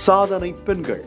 சாதனை பெண்கள்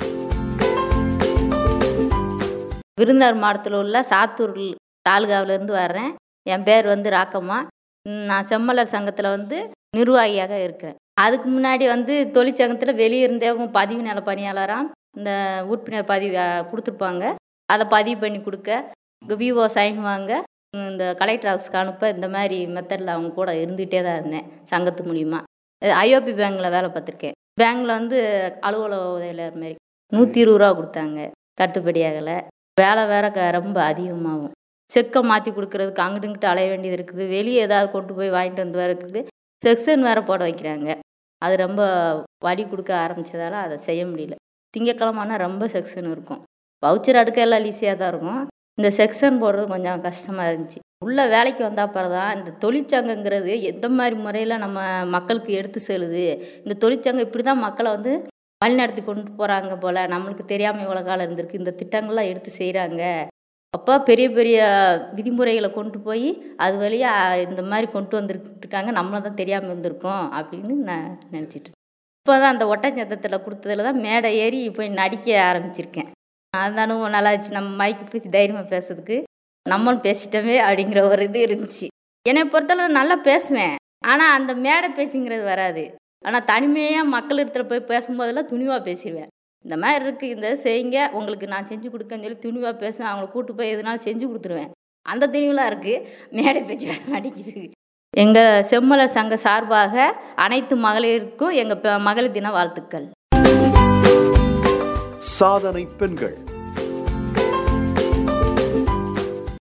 விருதுநகர் மாவட்டத்தில் உள்ள சாத்தூர் தாலுகாவிலேருந்து வர்றேன் என் பேர் வந்து ராக்கம்மா ம், நான் செம்மலர் சங்கத்தில் வந்து நிர்வாகியாக இருக்கிறேன் அதுக்கு முன்னாடி வந்து தொழிற்சங்கத்தில் வெளியே இருந்தே பதிவு நில பணியாளராக இந்த உறுப்பினர் பதிவு அ, கொடுத்துருப்பாங்க அதை பதிவு பண்ணி கொடுக்க விவோ சைன் வாங்க ம், இந்த கலெக்டர் ஆஃபீஸ்க்கு அனுப்ப இந்த மாதிரி மெத்தடில் அவங்க கூட இருந்துகிட்டே தான் இருந்தேன் சங்கத்து மூலிமா ஐஓபி பேங்க்கில் வேலை பார்த்துருக்கேன் பேங்க்கில் வந்து அலுவலக உதவியாளர் மாதிரி நூற்றி இருபது ரூபா கொடுத்தாங்க கட்டுப்படியாகலை வேலை வேற க ரொம்ப அதிகமாகும் செக்கை மாற்றி கொடுக்கறதுக்கு அங்கிட்டு இங்கிட்டு அலைய வேண்டியது இருக்குது வெளியே ஏதாவது கொண்டு போய் வாங்கிட்டு வந்து வேற இருக்குது செக்ஷன் வேற போட வைக்கிறாங்க அது ரொம்ப வலி கொடுக்க ஆரம்பிச்சதால அதை செய்ய முடியல திங்கக்கிழமைனா ரொம்ப செக்ஷன் இருக்கும் வவுச்சர் அடுக்க எல்லாம் ஈஸியாக தான் இருக்கும் இந்த செக்ஷன் போடுறது கொஞ்சம் கஷ்டமாக இருந்துச்சு உள்ள வேலைக்கு வந்த அப்புறம் தான் இந்த தொழிற்சங்கங்கிறது எந்த மாதிரி முறையில் நம்ம மக்களுக்கு எடுத்து செல்லுது இந்த தொழிற்சங்கம் இப்படி தான் மக்களை வந்து வழிநடத்தி கொண்டு போகிறாங்க போல் நம்மளுக்கு தெரியாமல் இவ்வளோ காலம் இருந்திருக்கு இந்த திட்டங்கள்லாம் எடுத்து செய்கிறாங்க அப்போ பெரிய பெரிய விதிமுறைகளை கொண்டு போய் அது வழியாக இந்த மாதிரி கொண்டு வந்துருக்கு இருக்காங்க நம்மளை தான் தெரியாமல் இருந்திருக்கோம் அப்படின்னு நான் நினச்சிட்டு இப்போ தான் அந்த ஒட்டச்சத்தத்தில் கொடுத்ததுல தான் மேடை ஏறி போய் நடிக்க ஆரம்பிச்சிருக்கேன் அந்த அனுபவம் நல்லா இருந்துச்சு நம்ம மைக்கு பிடிச்சி தைரியமாக பேசுறதுக்கு நம்மளும் பேசிட்டோமே அப்படிங்கிற ஒரு இது இருந்துச்சு என்னை பொறுத்தளவு நல்லா பேசுவேன் ஆனால் அந்த மேடை பேச்சுங்கிறது வராது ஆனால் தனிமையாக மக்கள் இடத்துல போய் பேசும்போதெல்லாம் துணிவாக பேசிடுவேன் இந்த மாதிரி இருக்குது இந்த செய்யுங்க உங்களுக்கு நான் செஞ்சு கொடுக்கன்னு சொல்லி துணிவாக பேசுவேன் அவங்கள கூட்டு போய் எதுனாலும் செஞ்சு கொடுத்துருவேன் அந்த துணிவெலாம் இருக்குது மேடை பேச்சு வர மாட்டேங்குது எங்கள் செம்மலர் சங்க சார்பாக அனைத்து மகளிருக்கும் எங்கள் மகளிர் தின வாழ்த்துக்கள் சாதனை பெண்கள்